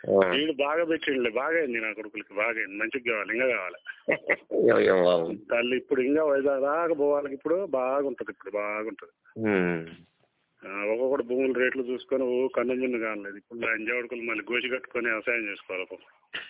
ఆ. వీడు బాగా పెట్టిండులే బాగా అయింది నా కొడుకులకి బాగా అయింది మంచిగా కావాలి ఇంకా కావాలి ఏం ఏం బాబు తల్లి ఇప్పుడు ఇంకా వైజాగ్ దాకా పోవాలి ఇప్పుడు బాగుంటది ఇప్పుడు బాగుంటది ఉమ్. ఆ, ఒక్కొక్కటి భూముల రేట్లు చూసుకొని ఓ కన్ను మిన్ను కానలేదు ఇప్పుడు అంజావడుకులు మళ్ళీ గోచి కట్టుకొని వ్యవసాయం చేసుకోవాలి పాపం.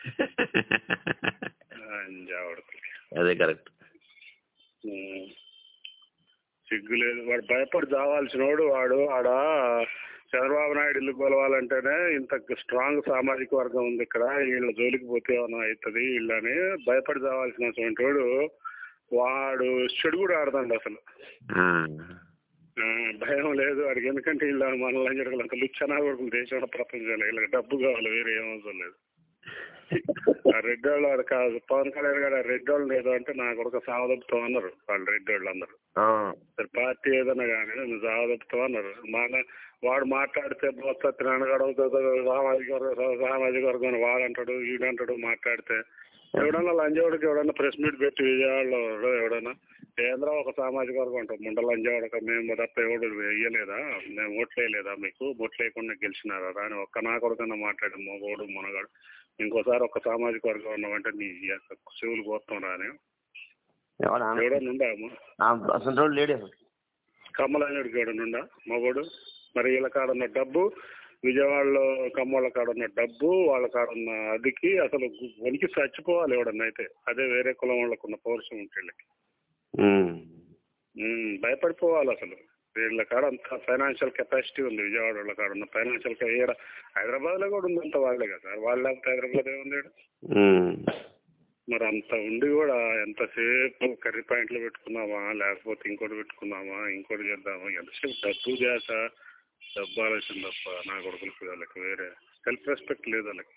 అంజావడుకులు అదే కరెక్ట్ ఉమ్. సిగ్గు లేదు వాడు భయపడి చావాల్సిన వాడు వాడు ఆడ చంద్రబాబు నాయుడు ఇల్లు కొలవాలంటేనే ఇంత స్ట్రాంగ్ సామాజిక వర్గం ఉంది ఇక్కడ వీళ్ళ జోలికి పోతే ఏమైనా అవుతుంది వీళ్ళని భయపడి చావాల్సినటువంటి వాడు వాడు చెడు కూడా ఆడదండి అసలు ఉమ్. ఆ, భయం లేదు వాడికి ఎందుకంటే వీళ్ళు మనల్ని జరగలు అంత లుచ్చనా కొడుకులు దేశంలో ప్రపంచంలో వీళ్ళకి డబ్బు కావాలి వేరే ఏం అవసరం లేదు ఆ రెడ్ వాళ్ళు వాడు కాదు పవన్ కళ్యాణ్ గారు ఆ రెడ్ వాళ్ళు లేదు అంటే నా కొడుకు సావదప్పుతాం అన్నారు వాళ్ళు రెడ్ వాళ్ళు అందరు ఆ. సరే పార్టీ ఏదైనా కానీ నువ్వు సావదప్పుతాం అన్నారు మన వాడు మాట్లాడితే బొత్స తినగడం సామాజిక వర్గం సామాజిక వర్గం వాడంటాడు వీడంటాడు మాట్లాడితే ఎవడన్నా లంజవాడికి ఎవడన్నా ప్రెస్ మీట్ పెట్టి విజయవాడలో ఎవడన్నా కేంద్ర ఒక సామాజిక వర్గం ఉంటాం ముండ లంజవాడక మేము తప్ప ఎవడు వేయలేదా మేము ఓట్లు వేయలేదా మీకు ఓట్లు వేయకుండా గెలిచినారా అని ఒక్క నా కొడుకన్నా మాట్లాడి మగోడు మునగాడు ఇంకోసారి ఒక సామాజిక వర్గం ఉన్నామంటే నీ యొక్క చెవులు పోతాం రాని ఎవడా? ఎవడన్నా ఉందా ఆ, అసలు రోజు లేడీ అసలు కమ్మలంగడికి ఎవడన్నా ఉందా మగోడు మరి వీళ్ళ కాడున్న డబ్బు విజయవాడలో కమ్మోళ్ళ కాడున్న డబ్బు వాళ్ళ కాడున్న అదికి అసలు వనికి చచ్చిపోవాలి ఎవడన్నా అయితే అదే వేరే కులం వాళ్ళకు ఉన్న పౌరుషం ఉంటే వీళ్ళకి. ఉమ్. ఉమ్, భయపడిపోవాలి అసలు వీళ్ళ కాడ అంత ఫైనాన్షియల్ కెపాసిటీ ఉంది విజయవాడ వాళ్ళ కాడ ఉన్న ఫైనాన్షియల్ ఈడ హైదరాబాద్ లో కూడా ఉంది అంత వాళ్ళే కదా సార్ వాళ్ళ లేకపోతే హైదరాబాద్ ఏముంది ఈడ? ఉమ్. మరి అంత ఉండి కూడా ఎంతసేపు కర్రీ పాయింట్లు పెట్టుకున్నామా లేకపోతే ఇంకోటి పెట్టుకున్నామా ఇంకోటి చేద్దామా ఎంతసేపు డబ్బు చేస డబ్బు ఆలోచన తప్ప నా కొడుకులకి వాళ్ళకి వేరే సెల్ఫ్ రెస్పెక్ట్ లేదు వాళ్ళకి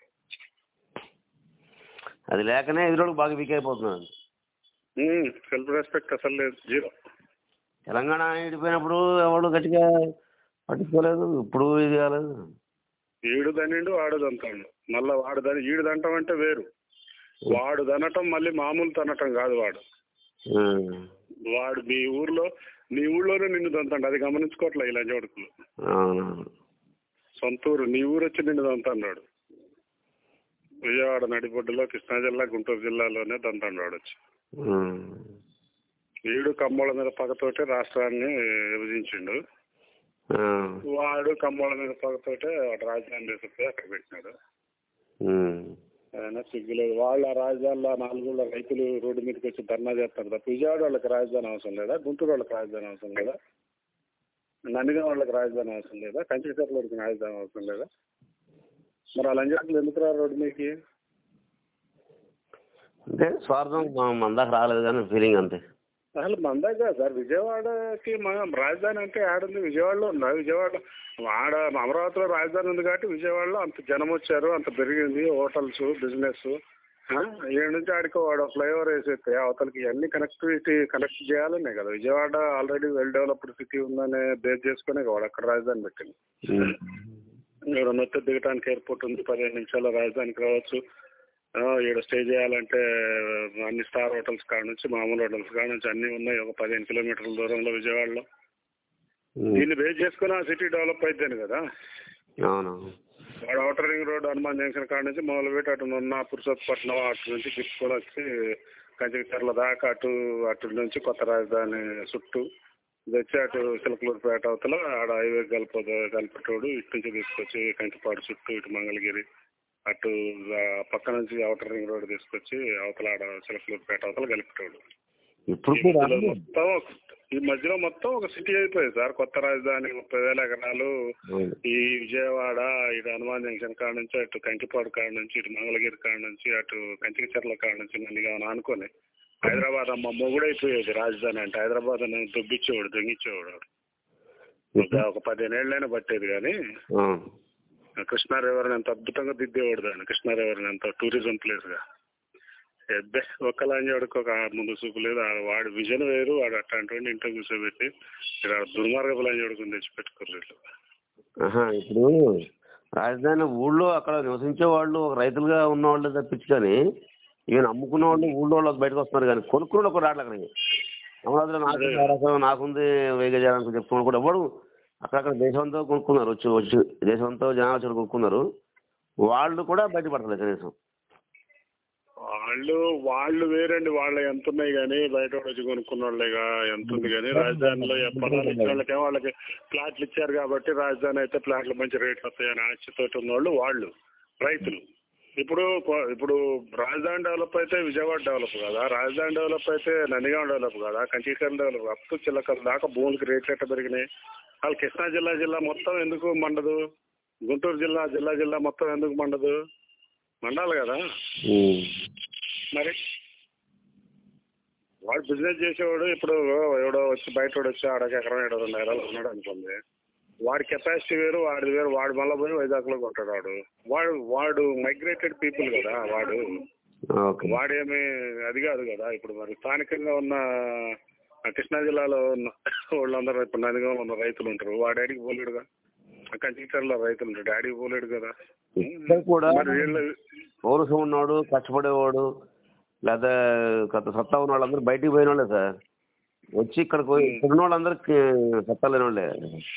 అది లేకనే ఎదురోడు బాగా వీక్ అయిపోతున్నాడు సెల్ఫ్ రెస్పెక్ట్ అసలు లేదు జీరో తెలంగాణ విడిపోయినప్పుడు ఎవడు గట్టిగా పట్టించుకోలేదు ఇప్పుడు ఇది కాలేదు ఈడు దనిండు వాడు దంతాడు మళ్ళా వాడు దని ఈడు దంటం అంటే వేరు వాడు దనటం మళ్ళీ మామూలు తనటం కాదు వాడు ఉమ్. వాడు మీ ఊర్లో నీ ఊళ్ళోనే నిన్ను దంతాడు అది గమనించుకోవట్లే ఇలా జోడుకులు అవునవును సొంత ఊరు నీ ఊరు వచ్చి నిన్ను దంతన్నాడు విజయవాడ నడిబొడ్డులో కృష్ణా జిల్లా గుంటూరు జిల్లాలోనే దంతన్నాడు వచ్చి ఉమ్. వీడు కమ్మోళ్ళ మీద పగతోటే రాష్ట్రాన్ని విభజించిండు ఆ. వాడు కమ్మోళ్ళ మీద పగతోటే వాడు రాజధాని తీసుకుపోయి అక్కడ పెట్టినాడు ఉమ్. ఆయన సిగ్గులేదు వాళ్ళ రాజధానిలో నాలుగు రైతులు రోడ్డు మీదకి వచ్చి ధర్నా చేస్తారు తప్ప విజయవాడ వాళ్ళకి రాజధాని అవసరం లేదా గుంటూరు వాళ్ళకి రాజధాని అవసరం లేదా నందిగా వాళ్ళకి రాజధాని అవసరం లేదా కంచికర్ల వాళ్ళకి రాజధాని అవసరం లేదా మరి వాళ్ళ అంజాకులు ఎందుకు రా రోడ్డు మీదకి అంటే స్వార్థం మా- మన దాకా రాలేదు కానీ ఫీలింగ్ అంతే అసలు మన దగ్గర సార్ విజయవాడకి మనం రాజధాని అంటే ఆడుంది విజయవాడలో ఉందా విజయవాడ ఆడ అమరావతిలో రాజధాని ఉంది కాబట్టి విజయవాడలో అంత జనం వచ్చారు అంత పెరిగింది హోటల్స్ బిజినెస్ ఏడు నుంచి ఆడికి వాడు ఫ్లైఓవర్ వేసేస్తే అవతలకి అన్ని కనెక్టివిటీ కనెక్ట్ చేయాలనే కదా Vijayawada already well developed city ఉందనే బేస్ చేసుకునే కదా వాడు అక్కడ రాజధాని పెట్టింది ఉమ్. మీరు నొత్తి దిగటానికి ఎయిర్పోర్ట్ ఉంది పదిహేను నిమిషాల్లో రాజధానికి రావచ్చు ఆ, ఈడ స్టే చేయాలంటే అన్ని స్టార్ హోటల్స్ కాడ నుంచి మామూలు హోటల్స్ కాడ నుంచి అన్ని ఉన్నాయి ఒక పదిహేను కిలోమీటర్ల దూరంలో విజయవాడలో ఉమ్. దీన్ని బేస్ చేసుకుని ఆ సిటీ డెవలప్ అయితేనే కదా అవునవును వాడు outer ring road Hanuman Junction కాడ నుంచి మొదలుపెట్టి అటు ఉన్న పురుషోత్పట్నం అటు నుంచి తిప్పుకొని వచ్చి కంచికచర్ల దాకా అటు అటు నుంచి కొత్త రాజధాని చుట్టూ ఇది వచ్చి అటు సిలకలూరుపేట అవతల ఆడ హైవే కలిప కలిపేటోడు ఇటు నుంచి తీసుకొచ్చి కంకిపాడు చుట్టూ ఇటు మంగళగిరి అటు ఆ పక్క నుంచి అవుటర్ రింగ్ రోడ్ తీసుకొచ్చి అవతల ఆడ సిలకలూరుపేట అవతల కలిపేటోడు ఇప్పుడు ఈ కూడా మధ్యలో మొత్తం ఒక- ఈ మధ్యలో మొత్తం ఒక సిటీ అయిపోయింది సార్ కొత్త రాజధాని ముప్పై వేల ఎకరాలు అవును. ఈ విజయవాడ ఇటు హనుమాన్ జంక్షన్ కాడ నుంచి అటు కంకిపాడు కాడ నుంచి ఇటు మంగళగిరి కాడ నుంచి అటు కంచికచర్ల కాడ నుంచి నందిగామని అనుకుని హైదరాబాద్ అమ్మ మొగుడైపోయేది రాజధాని అంటే హైదరాబాద్ అని దుబ్బిచ్చేవాడు దొంగిచ్చేవాడు ఒక ఒక పదిహేను ఏళ్ళైనా పట్టేది కానీ ఆ. కృష్ణా రివర్ని ఎంత అద్భుతంగా దిద్దేవాడు దాన్ని కృష్ణా రివర్ని ఎంత టూరిజం ప్లేస్ గా ఎబ్బే ఒక్క లాంజవాడికి ఒక ముందు చూపు లేదు ఆ వాడి విజన్ వేరు వాడు అట్లాంటి ఇంట్లో కూర్చోబెట్టి ఇక్కడ దుర్మార్గపు లాంజవాడుకుని తెచ్చి పెట్టుకోలేదు ఆహా, ఇప్పుడు రాజధాని ఊళ్ళో అక్కడ నివసించే వాళ్ళు ఒక రైతులుగా ఉన్న వాళ్ళు తప్పించి కానీ ఈవెన్ అమ్ముకున్న వాళ్ళు ఊళ్ళో వాళ్ళు బయటకు వస్తున్నారు కానీ కొనుక్కున్న కూడా రావట్లేదు అక్కడికి అమరావతిలో నాకు అదే. రకం నాకుంది వేగజాలని చెప్పుకుని కూడా ఎవడు అక్కడక్కడ దేశంతో కొనుక్కున్నారు వచ్చి వచ్చి దేశంతో జనాలు వచ్చి కొనుక్కున్నారు వాళ్ళు కూడా బయటపడతలేదు కనీసం వాళ్ళు వాళ్ళు వేరండి వాళ్ళ ఎంత ఉన్నాయి కానీ బయట వాడు వచ్చి కొనుక్కున్న వాళ్ళేగా ఎంత ఉంది కానీ రాజధానిలో పొలాలు ఇచ్చిన వాళ్ళకేమో వాళ్ళకి ప్లాట్లు ఇచ్చారు కాబట్టి రాజధాని అయితే ప్లాట్లు మంచి రేట్లు వస్తాయని ఆశతో ఉన్నవాళ్ళు వాళ్ళు రైతులు ఇప్పుడు కొ- ఇప్పుడు రాజధాని డెవలప్ అయితే విజయవాడ డెవలప్ కదా రాజధాని డెవలప్ అయితే నందిగాం డెవలప్ కదా కంచీకరణ డెవలప్ అప్ టు చిల్లకల దాకా భూములకి రేట్లు ఎట్లా పెరిగినాయి వాళ్ళు కృష్ణా జిల్లా జిల్లా మొత్తం ఎందుకు మండదు గుంటూరు జిల్లా జిల్లా జిల్లా మొత్తం ఎందుకు మండదు మండాలి కదా ఉమ్. మరి వాడు బిజినెస్ చేసేవాడు ఇప్పుడు ఎవడో వచ్చి బయట వాడు వచ్చి ఆడకి ఎకరం ఏడు రెండు ఎకరాలు ఉన్నాడు అనుకోండి వాడి కెపాసిటీ వేరు వాడి వేరు వాడు మళ్ళీ పోయి వైజాగ్లో కొంటాడు వాడు వాడు వాడు మైగ్రేటెడ్ పీపుల్ కదా వాడు ఓకే వాడేమి అది కాదు కదా ఇప్పుడు మరి స్థానికంగా ఉన్న ఆ కృష్ణా జిల్లాలో ఉన్న వాళ్ళందరూ ఇప్పుడు నదిగా ఉన్న రైతులు ఉంటారు వాడి డాడీకి పోలేడుగా కంచికర్లో రైతులు ఉంటారు డాడీకి పోలేడు కదా ఇక్కడ కూడా మరి వీళ్ళు పౌరుషం ఉన్నవాడు కష్టపడేవాడు లేదా కొత్త సత్తా ఉన్న వాళ్ళందరూ బయటికి పోయిన వాళ్ళే సార్ వచ్చి ఇక్కడికి పోయి ఇక్కడ ఉన్న వాళ్ళందరికీ సత్తా లేని వాళ్ళే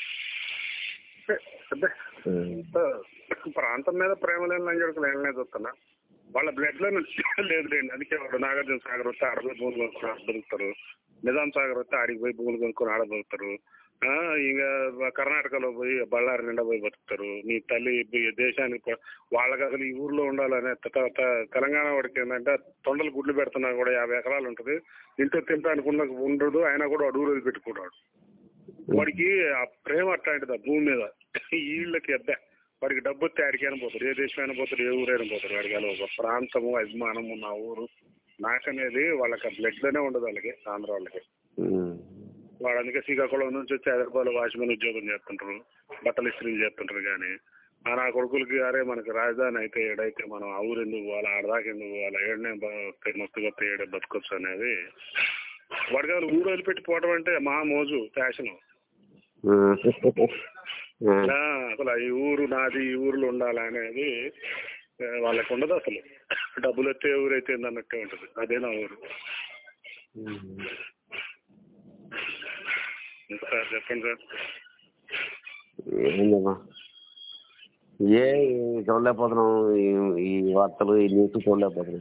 అదే ప్రాంతం మీద ప్రేమ లేని లంజడుకులు ఏం లేదు వస్తున్నా వాళ్ళ బ్లడ్ లో లేదు లేండి అందుకే వాడు నాగార్జున సాగర్ వస్తే ఆడ పోయి భూములు కొనుక్కొని ఆడ బతుకుతారు నిజాం సాగర్ వస్తే ఆడికి పోయి భూములు కొనుక్కొని ఆడ బతుకుతారు ఆ, ఇంకా కర్ణాటకలో పోయి బళ్ళారి నిండా పోయి బతుకుతారు మీ తల్లి ఈ దేశానికి ప- వాళ్ళకి అసలు ఈ ఊర్లో ఉండాలనే త- త- త- తెలంగాణ వాడికి ఏంటంటే తొండలు గుడ్లు పెడుతున్నా కూడా యాభై ఎకరాలు ఉంటుంది ఇంట్లో తింటానికి ఉన్న ఉండదు అయినా కూడా అడుగు రోజు పెట్టుకుంటాడు వాడికి ఆ ప్రేమ అట్లాంటిది ఆ భూమి మీద ఈ వీళ్ళకి అబ్బా వాడికి డబ్బు వస్తే ఆడికైనా పోతాడు ఏ దేశమైనా పోతాడు ఏ ఊరైనా పోతాడు వాడికి అలా ఒక ప్రాంతము అభిమానము నా ఊరు నాకనేది వాళ్ళకి బ్లడ్ లోనే ఉండదు వాళ్ళకి ఆంధ్ర వాళ్ళకి ఉమ్. వాడు అందుకే శ్రీకాకుళం నుంచి వచ్చి హైదరాబాద్ వాచ్మెన్ ఉద్యోగం చేస్తుంటారు బట్టలు ఇస్త్రీలు చేస్తుంటారు కానీ ఆ నా కొడుకులకి అరే మనకి రాజధాని అయితే ఏడైతే మనం ఆ ఊరు ఎందుకు పోవాలి ఆడదాకా ఎందుకు పోవాలి ఏడనే మస్తుగా ఏడే బతకొచ్చు అనేది వాడికి అసలు ఊరు వదిలిపెట్టి పోవడం అంటే మా మోజు ఫ్యాషన్ ఉమ్. ఆ, అసలు ఈ ఊరు నాది ఈ ఊర్లో ఉండాలి అనేది ఆ, వాళ్ళకి ఉండదు అసలు డబ్బులు వస్తే ఏ ఊరైతే ఏంది అన్నట్టే ఉంటుంది అదే నా ఊరు ఇంకా సార్ చెప్పండి సార్ ఏందమ్మా ఏ చూడలేకపోతున్నాం ఈ- ఈ వార్తలు ఈ న్యూస్ చూడలేకపోతున్నాం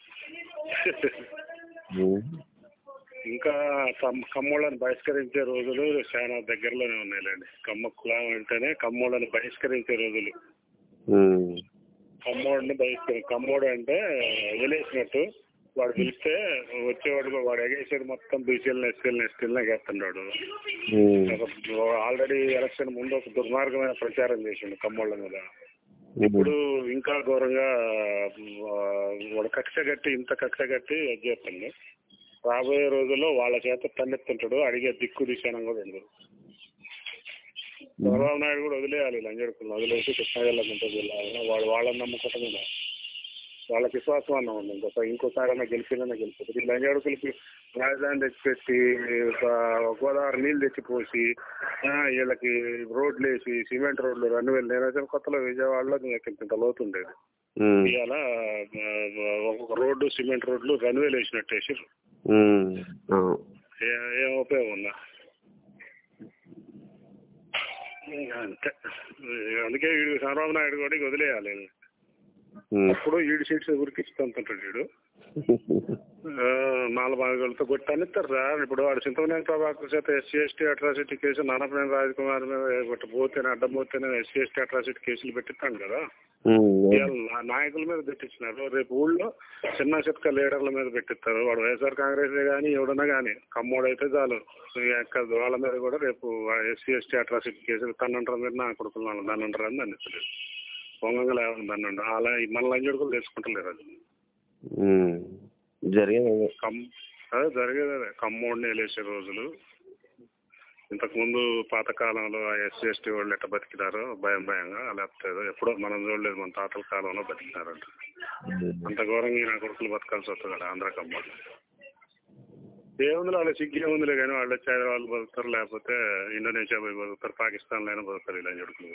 ఉమ్. ఇంకా కమ్- కమ్మోళ్ళని బహిష్కరించే రోజులు చాలా దగ్గరలోనే ఉన్నాయిలేండి కమ్మ కులం అంటేనే కమ్మోళ్ళని బహిష్కరించే రోజులు ఉమ్. కమ్మోడిని బహిష్కరి కమ్మోడు అంటే వదిలేసినట్టు వాడు పిలిస్తే వచ్చేవాడు వాడు ఎగేసేది మొత్తం బీసీలను ఎస్సీలను ఎస్టీలను ఎగేస్తున్నాడు ఉమ్. ఆల్రెడీ ఎలక్షన్ ముందు ఒక దుర్మార్గమైన ప్రచారం చేసిండు కమ్మోళ్ళ మీద ఉమ్. ఇప్పుడు ఇంకా ఘోరంగా ఆ, వాడు కక్ష కట్టి ఇంత కక్ష కట్టి అది చేస్తుంది రాబోయే రోజుల్లో వాళ్ళ చేత తన్నెత్తుంటాడు అడిగే దిక్కు దిశానం కూడా ఉండదు చంద్రబాబు నాయుడు కూడా వదిలేయాలి లంజడుకులను వదిలేసి కృష్ణా జిల్లా గుంటూరు జిల్లా వాడు వాళ్ళని నమ్ముకోవటం మీద వాళ్ళకి విశ్వాసం అన్న ఉంది ఇంకొక ఇంకోసారి అయినా గెలిచినా గెలిపోతుంది ఈ లంజడుకులకి రాజధాని తెచ్చిపెట్టి ఒక గోదావరి నీళ్ళు తెచ్చిపోసి ఆ, వీళ్ళకి రోడ్లు వేసి సిమెంట్ రోడ్లు రన్వేలు నేనైతే కొత్తలో విజయవాడలో నాకు ఇంత లోతు ఉండేది ఉమ్. ఇవాళ ఆ, ఒక్కొక్క రోడ్డు సిమెంట్ రోడ్లు రన్వేలు వేసినట్టు వేసిర్రు ఉమ్. అవును. ఏ- ఏం ఉపయోగం ఉందా అంతే అందుకే వీడు చంద్రబాబు నాయుడు కూడా ఇక వదిలేయాలి ఉమ్. అప్పుడు ఈడు సీట్స్ ఊరికి ఇస్తుంటాడు వీడు మాలబాగులతో కొట్టాను ఇస్తారు సార్ ఇప్పుడు వాడు చింతమనేని ప్రభాకర్ చేత SC ST atrocity case Nanapaneni Rajakumar మీద ఒకటి పోతేనే అడ్డం పోతేనే ఎస్సీ ఎస్టీ అట్రాసిటీ కేసులు పెట్టిస్తాను కదా ఉమ్. ఇవాళ నా- నాయకుల మీద పెట్టించినారు రేపు ఊళ్ళో చిన్న చిత్క లీడర్ల మీద పెట్టిస్తారు వాడు వైఎస్ఆర్ కాంగ్రెస్ కానీ ఎవడన్నా కానీ కమ్మోడైతే చాలు ఇక ఎక్కడ వాళ్ళ మీద కూడా రేపు ఎస్సీ ఎస్టీ అట్రాసిటీ కేసులు తన్నంటారు మీరు నా కొడుకులు దాన్నంటారు అని దాన్ని తెలియదు పొంగంగా లేవని దాన్ని అలా మన లంజడుకులు తెలుసుకుంటలేరు అది ఉమ్. జరిగేది అదే. కమ్ అదే జరిగేది అదే కమ్మోడిని వెళ్ళేసే రోజులు ఇంతకుముందు పాతకాలంలో ఎస్సీ ఎస్టీ వాళ్ళు ఎట్ట బతికినారో భయం భయంగా లేకపోతే ఏదో ఎప్పుడో మనం చూడలేదు మన తాతల కాలంలో బతికినారంట ఉమ్. అంత ఘోరంగా ఈ నా కొడుకులు బతకాల్సి వస్తుంది కదా ఆంధ్ర కమ్మోడు ఏముంది వాళ్ళ సిగ్గు ఏముందిలే కానీ వాళ్ళు వచ్చి హైదరాబాద్ బతుకుతారు లేకపోతే ఇండోనేషియా పోయి బతుకుతారు పాకిస్తాన్లో అయినా బతుకుతారు ఇలా జడుకులు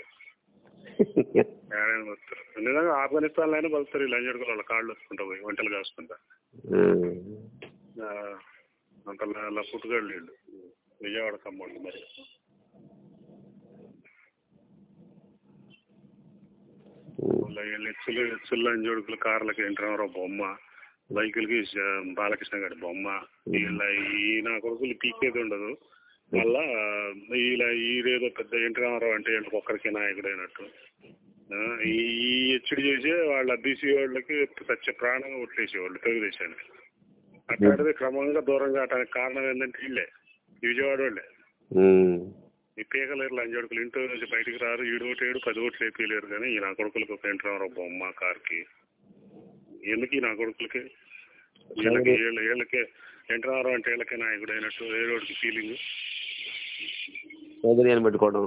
ఏడైనా బతుకుతారు నిజంగా ఆఫ్ఘనిస్తాన్లో అయినా బతుకుతారు ఇలా జడుకులు వాళ్ళ కాళ్ళు వచ్చుకుంటా పోయి వంటలు కాసుకుంటా ఉమ్. ఆ, అంత అలా పుట్టుగాళ్ళు వీళ్ళు విజయవాడ కమ్మోళ్ళు మరి వాళ్ళ వీళ్ళ ఎచ్చులు ఎచ్చులు అంజోడుకులు కార్లకి ఎంటర్ బొమ్మ బైకులకి శ- బాలకృష్ణ గారి బొమ్మ వీళ్ళ ఈ నా కొడుకులు పీకేది ఉండదు మళ్ళా వీళ్ళ ఈరేదో పెద్ద ఎన్టీ రామారావు అంటే వీళ్ళకి ఒక్కరికి నాయకుడు అయినట్టు ఆ, ఈ ఈ హెచ్చడి చేసే వాళ్ళ బీసీ వాళ్ళకి సత్య ప్రాణంగా కొట్టేసేవాళ్ళు తెలుగుదేశానికి అట్లాంటిది క్రమంగా దూరంగా అవడానికి కారణం ఏంటంటే వీళ్ళే ఈ విజయవాడ వాళ్ళే ఉమ్. ఈ పీకలేరు లంజోడుకులు ఇంట్లో నుంచి బయటికి రారు ఈడు ఒకటి ఏడు పది ఓట్లు వేపించలేరు కానీ ఈ నా కొడుకులకు ఒక ఎన్టీ రామారావు బొమ్మ కార్కి ఎందుకు ఈ నా కొడుకులకి వీళ్ళకి వీళ్ళ వీళ్ళకి ఎన్టీ రామారావు అంటే వీళ్ళకే నాయకుడు అయినట్టు వేరేవాడికి ఫీలింగ్ చౌదరి అని పెట్టుకోవడం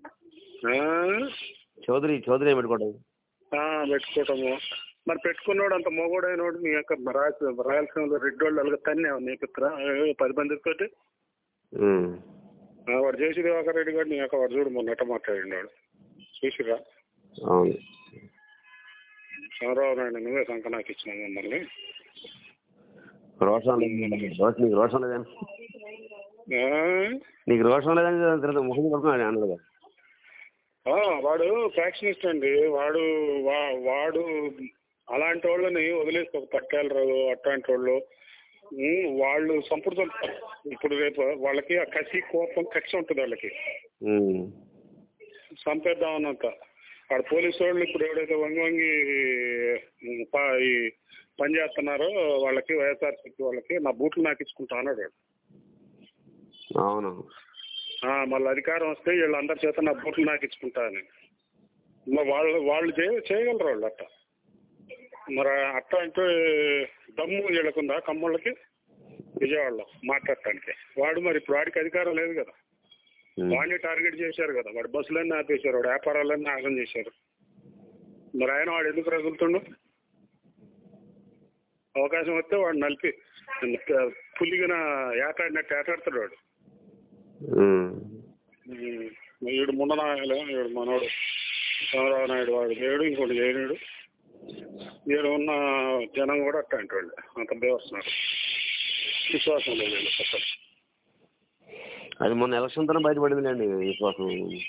చౌదరి చౌదరి అని పెట్టుకోవడం పెట్టుకోవటము మరి పెట్టుకున్నవాడు అంత మొగోడైనవాడు మీ యొక్క రాయల రాయలసీమలో రెడ్డి వాళ్ళు అలాగే తన్నే నేపిత్తరా పది మందితోటి ఉమ్. ఆ, వాడు జేసీ దివాకర్ రెడ్డి గారు నీ యొక్క వాడు చూడు మొన్నట మాట్లాడినాడు చూసిరా అవును చంద్రబాబు నాయుడు నువ్వే సంక నాకు ఇచ్చిన మమ్మల్ని రోషం లేదు రోషం నీకు రోషం లేదని ఆ? నీకు రోషం లేదని తర్వాత ముఖం కొడుకున్నాడు అన్నాడు కదా ఆ, వాడు ఫ్యాక్షనిస్ట్ అండి వాడు వా- వాడు అలాంటి వాళ్ళని వదిలేసి ఒక పట్టాలరావు అట్లాంటి వాళ్ళు ఉమ్, వాళ్ళు సంపూర్ణ ఇప్పుడు రేపు వాళ్ళకి ఆ కసి కోపం కక్ష ఉంటుంది వాళ్ళకి ఉమ్. చంపేద్దాం అన్నంత వాడు పోలీసు వాళ్ళు ఇప్పుడు ఎవడైతే వంగి వంగి ఉమ్, ప- ఈ పని చేస్తున్నారో వాళ్ళకి వైఎస్ఆర్సీపీ వాళ్ళకి నా బూట్లు నాకు ఇచ్చుకుంటా అన్నాడు వాడు. అవును ఆ, మళ్ళీ అధికారం వస్తే వీళ్ళందరి చేత నా బూట్లు నాకు ఇచ్చుకుంటా అని మరి వాళ్ళు వాళ్ళు చేయ చేయగలరు వాళ్ళు అట్ట మరి అట్ట అంటే దమ్ము వీళ్ళకుందా కమ్మోళ్ళకి విజయవాడలో మాట్లాడటానికి వాడు మరి ఇప్పుడు వాడికి అధికారం లేదు కదా ఉమ్. వాడిని టార్గెట్ చేశారు కదా వాడు బస్సులన్నీ ఆపేశారు వాడు వ్యాపారాలన్నీ ఆగం చేశారు మరి ఆయన వాడు ఎందుకు రగులుతుండు అవకాశం వస్తే వాడు నలిపి పులిగిన ఏటాడినట్టు ఏటాడతాడు వాడు ఉమ్. ఉమ్, వీడు ముండనాయలు వీడు మనోడు చంద్రబాబు నాయుడు వాడు లేడు ఇంకోటి చేయలేడు వీడు ఉన్న జనం కూడా అట్లాంటి వాళ్ళు అంత బేవస్తున్నారు విశ్వాసం లేదు వీళ్ళకి అసలు అది మొన్న ఎలక్షన్ తోనే బయటపడిందిలేండి విశ్వాసం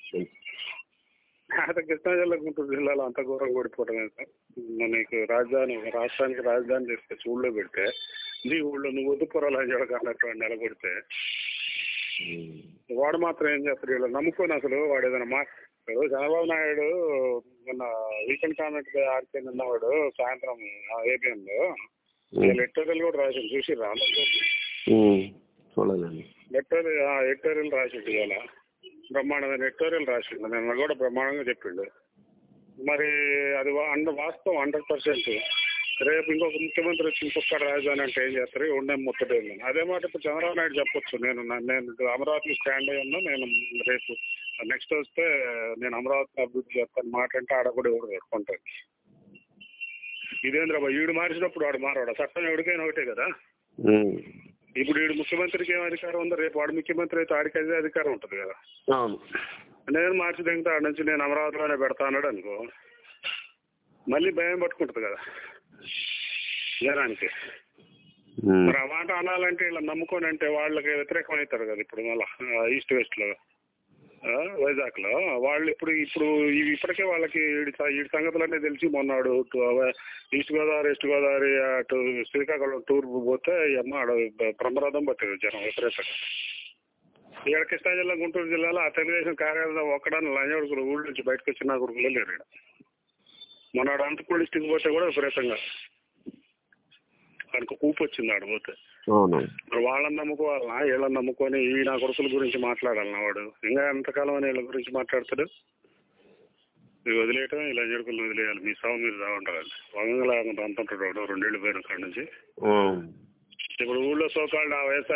అత కృష్ణా జిల్లా గుంటూరు జిల్లాలో అంత ఘోరం ఓడిపోవటమే సార్ మనకి రాజధాని రాష్ట్రానికి రాజధాని తీసుకొచ్చి ఊళ్ళో పెడితే నీ ఊళ్ళో నువ్వు వద్దుపురాలు అని అన్నట్టు వాడు నిలబడితే ఉమ్. వాడు మాత్రం ఏం చేస్తాడు వీళ్ళు నమ్ముకొని అసలు వాడు ఏదైనా మా ఇప్పుడు చంద్రబాబు నాయుడు నిన్న వీకెండ్ కామెంట్ ఆడితే నిన్నవాడు సాయంత్రం ఏబిఎన్లో ఎడిటోరియల్ కూడా రాసింది చూసి రా ఉమ్. చూడలేండి ఎడిటోరియల్ ఎడిటోరియల్ రాసిండు ఇవాళ బ్రహ్మాండమైన ఎడిటోరియల్ రాసిండు నిన్న కూడా బ్రహ్మాండంగా చెప్పిండు మరి అది వా- అంద వాస్తవం హండ్రెడ్ పర్సెంట్ రేపు ఇంకొక ముఖ్యమంత్రి వచ్చి ఇంకొక రాజధాని అంటే ఏం చేస్తారు ఉండే ముత్తడే అదే మాట ఇప్పుడు చంద్రబాబు నాయుడు చెప్పొచ్చు నేను నా- నేను ఇటు అమరావతి స్టాండ్ అయి ఉన్నా నేను రేపు నెక్స్ట్ వస్తే నేను అమరావతిని అభివృద్ధి చేస్తాను మాట అంటే ఆడ కూడా ఎవరు పెట్టుకుంటాను ఇదేంద్ర బాబు ఈడు మార్చినప్పుడు వాడు మారవాడు చట్టం ఎవరికైనా ఒకటే కదా ఉమ్. ఇప్పుడు వీడు ముఖ్యమంత్రికి ఏం అధికారం ఉందో రేపు వాడు ముఖ్యమంత్రి అయితే ఆడికి అదే అధికారం ఉంటుంది కదా అవును నేను మార్చి దిగుతా ఆడ నుంచి నేను అమరావతిలోనే పెడతా అన్నాడు అనుకో మళ్ళీ భయం పట్టుకుంటుంది కదా జనానికి ఉమ్. మరి ఆ మాట అనాలంటే ఇలా నమ్ముకొని అంటే వాళ్ళకి వ్యతిరేకం అవుతారు కదా ఇప్పుడు మళ్ళా ఈస్ట్ వెస్ట్ లో ఆ, వైజాగ్ లో వాళ్ళు ఇప్పుడు ఇప్పుడు ఇవి ఇప్పటికే వాళ్ళకి ఈడి స- ఈడి సంగతులన్నీ తెలిసి మొన్నాడు టు- అవ- ఈస్ట్ గోదావరి వెస్ట్ గోదావరి అటు శ్రీకాకుళం టూర్ పోతే ఈ అమ్మ ఆడ బ్రహ్మరథం పట్టింది జనం విపరీతంగా ఇక్కడ కృష్ణా జిల్లా గుంటూరు జిల్లాలో ఆ తెలుగుదేశం కార్యాలయంలో ఒక్కడాన్ని లంజవడుకులు ఊళ్ళో నుంచి బయటకు వచ్చిన కొడుకులు లేరు ఈడ. మొన్నాడు అంతకూడి డిస్టిక్ పోతే కూడా విపరీతంగా ఆయనకు కూపు వచ్చింది ఆడ పోతే అవును మరి వాళ్ళని నమ్ముకోవాలనా వీళ్ళని నమ్ముకొని ఈ నా కొడుకుల గురించి మాట్లాడాలన్నా వాడు ఇంకా ఎంతకాలం అని వీళ్ళ గురించి మాట్లాడతాడు ఇవి వదిలేయటం ఇలా జడుకులు వదిలేయాలి మీ సాగు మీరు సాగుంటారు వంగలాగా అంతుంటాడు వాడు రెండేళ్ళు పోయిన కాడ నుంచి ఉమ్. ఇప్పుడు ఊళ్ళో సోకాళ్ళు ఆ వయసు